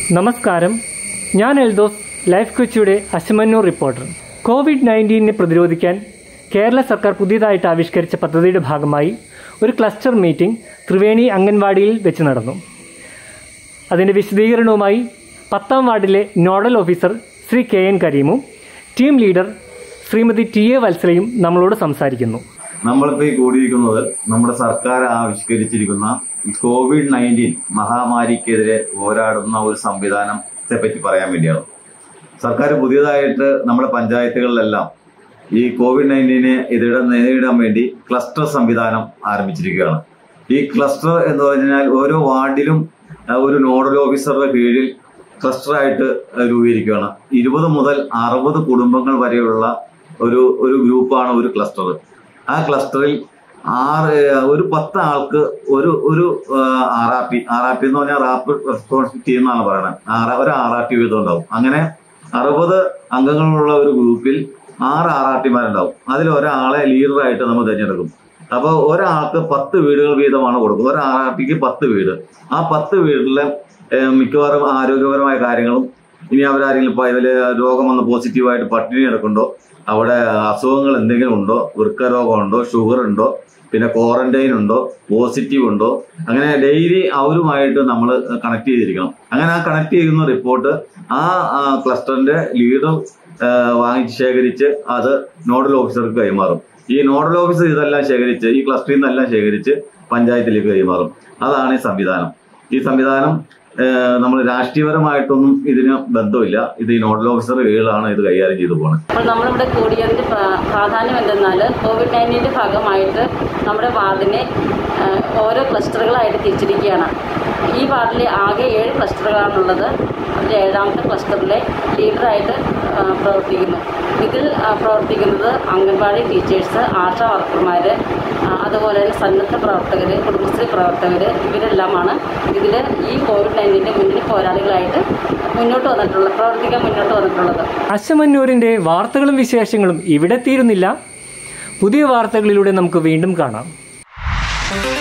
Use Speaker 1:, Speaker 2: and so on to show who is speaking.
Speaker 1: നമസ്കാരം ഞാൻ എൽദോസ് ലൈഫ് കൊച്ചിയുടെ അശമന്നൂർ റിപ്പോർട്ടർ കോവിഡ് നയൻറ്റീനെ പ്രതിരോധിക്കാൻ കേരള സർക്കാർ പുതിയതായിട്ട് ആവിഷ്കരിച്ച പദ്ധതിയുടെ ഭാഗമായി ഒരു ക്ലസ്റ്റർ മീറ്റിംഗ് ത്രിവേണി അംഗൻവാടിയിൽ വെച്ച് നടന്നു അതിൻ്റെ വിശദീകരണവുമായി പത്താം വാർഡിലെ nodal officer Shri K N കരീമും team leader Shrimati T A വത്സലയും നമ്മളോട് സംസാരിക്കുന്നു
Speaker 2: നമ്മളിപ്പോ ഈ കൂടിയിരിക്കുന്നത് നമ്മുടെ സർക്കാർ ആവിഷ്കരിച്ചിരിക്കുന്ന ഈ കോവിഡ് നയൻറ്റീൻ മഹാമാരിക്കെതിരെ പോരാടുന്ന ഒരു സംവിധാനത്തെ പറ്റി പറയാൻ വേണ്ടിയാണ് സർക്കാർ പുതിയതായിട്ട് നമ്മുടെ പഞ്ചായത്തുകളിലെല്ലാം ഈ കോവിഡ് നയൻറ്റീനെ എതിരെ നേരിടാൻ വേണ്ടി ക്ലസ്റ്റർ സംവിധാനം ആരംഭിച്ചിരിക്കുകയാണ് ഈ ക്ലസ്റ്റർ എന്ന് പറഞ്ഞാൽ ഓരോ വാർഡിലും ആ, ഒരു നോഡൽ ഓഫീസറുടെ കീഴിൽ ക്ലസ്റ്ററായിട്ട് രൂപീകരിക്കുകയാണ് ഇരുപത് മുതൽ അറുപത് കുടുംബങ്ങൾ വരെയുള്ള ഒരു ഒരു ഗ്രൂപ്പാണ് ഒരു ക്ലസ്റ്റർ ആ ക്ലസ്റ്ററിൽ ആറ് ഒരു പത്ത് ആൾക്ക് ഒരു ഒരു R R P R R P എന്ന് പറഞ്ഞാൽ റാപ്പിഡ് റെസ്പോൺസ് ടീം എന്നാണ് പറയുന്നത് ആറ് ഒരു ആർ ആർ ടി വീതം ഉണ്ടാവും അങ്ങനെ അറുപത് അംഗങ്ങളുള്ള ഒരു ഗ്രൂപ്പിൽ ആറ് ആർ ആർ ടിമാരുണ്ടാവും അതിൽ ഒരാളെ ലീഡറായിട്ട് നമ്മൾ തിരഞ്ഞെടുക്കും അപ്പോൾ ഒരാൾക്ക് പത്ത് വീടുകൾ വീതമാണ് കൊടുക്കുന്നത് ഒരു ആർ ആർ ടിക്ക് പത്ത് വീട് ആ പത്ത് വീട്ടിലെ ഏഹ്, മിക്കവാറും ആരോഗ്യപരമായ കാര്യങ്ങളും ഇനി അവരാരെങ്കിലും ഇപ്പോൾ ഇതിൽ രോഗം വന്ന് പോസിറ്റീവായിട്ട് പട്ടിണി കിടക്കുന്നുണ്ടോ അവിടെ അസുഖങ്ങൾ എന്തെങ്കിലും ഉണ്ടോ വൃക്കരോഗമുണ്ടോ ഷുഗർ ഉണ്ടോ പിന്നെ ക്വാറന്റൈൻ ഉണ്ടോ പോസിറ്റീവ് ഉണ്ടോ അങ്ങനെ ഡെയിലി അവരുമായിട്ട് നമ്മൾ കണക്ട് ചെയ്തിരിക്കണം അങ്ങനെ ആ കണക്ട് ചെയ്യുന്ന റിപ്പോർട്ട് ആ ക്ലസ്റ്ററിന്റെ ലീഡർ വാങ്ങിച്ച് ശേഖരിച്ച് അത് നോഡൽ ഓഫീസർക്ക് കൈമാറും ഈ നോഡൽ ഓഫീസർ ഇതെല്ലാം ശേഖരിച്ച് ഈ ക്ലസ്റ്ററിൽ നിന്നെല്ലാം ശേഖരിച്ച് പഞ്ചായത്തിലേക്ക് കൈമാറും അതാണ് ഈ സംവിധാനം ഈ സംവിധാനം നമ്മൾ രാഷ്ട്രീയപരമായിട്ടൊന്നും ഇതിന് ബന്ധമില്ല ഇത് ഈ നോഡൽ ഓഫീസർ കീഴിലാണ് ഇത് കൈകാര്യം ചെയ്തു പോകുന്നത്
Speaker 3: അപ്പോൾ നമ്മളിവിടെ കൂടിയതിൻ്റെ പ്രാ- പ്രാധാന്യം എന്തെന്നാൽ കോവിഡ് നയൻറ്റീൻ്റെ ഭാഗമായിട്ട് നമ്മുടെ വാർഡിനെ ആ, ഓരോ ക്ലസ്റ്ററുകളായിട്ട് തിരിച്ചിരിക്കുകയാണ് ഈ വാർഡിൽ ആകെ ഏഴ് ക്ലസ്റ്ററുകളാണുള്ളത് അതിൽ ഏഴാമത്തെ ക്ലസ്റ്ററിലെ ലീഡറായിട്ട് ആ, പ്രവർത്തിക്കുന്നു ഇതിൽ ആ, പ്രവർത്തിക്കുന്നത് അംഗൻവാടി ടീച്ചേഴ്സ് ആശാ വർക്കർമാർ അതുപോലെ തന്നെ സന്നദ്ധ പ്രവർത്തകർ കുടുംബശ്രീ പ്രവർത്തകർ ഇവരെല്ലാമാണ് ഇതിൽ ഈ കോവിഡ് നയൻറ്റീൻ്റെ മുന്നണി പോരാളികളായിട്ട് മുന്നോട്ട് വന്നിട്ടുള്ളത് പ്രവർത്തിക്കാൻ മുന്നോട്ട് വന്നിട്ടുള്ളത്
Speaker 1: അശമന്നൂരിൻ്റെ വാർത്തകളും വിശേഷങ്ങളും ഇവിടെ തീരുന്നില്ല പുതിയ വാർത്തകളിലൂടെ നമുക്ക് വീണ്ടും കാണാം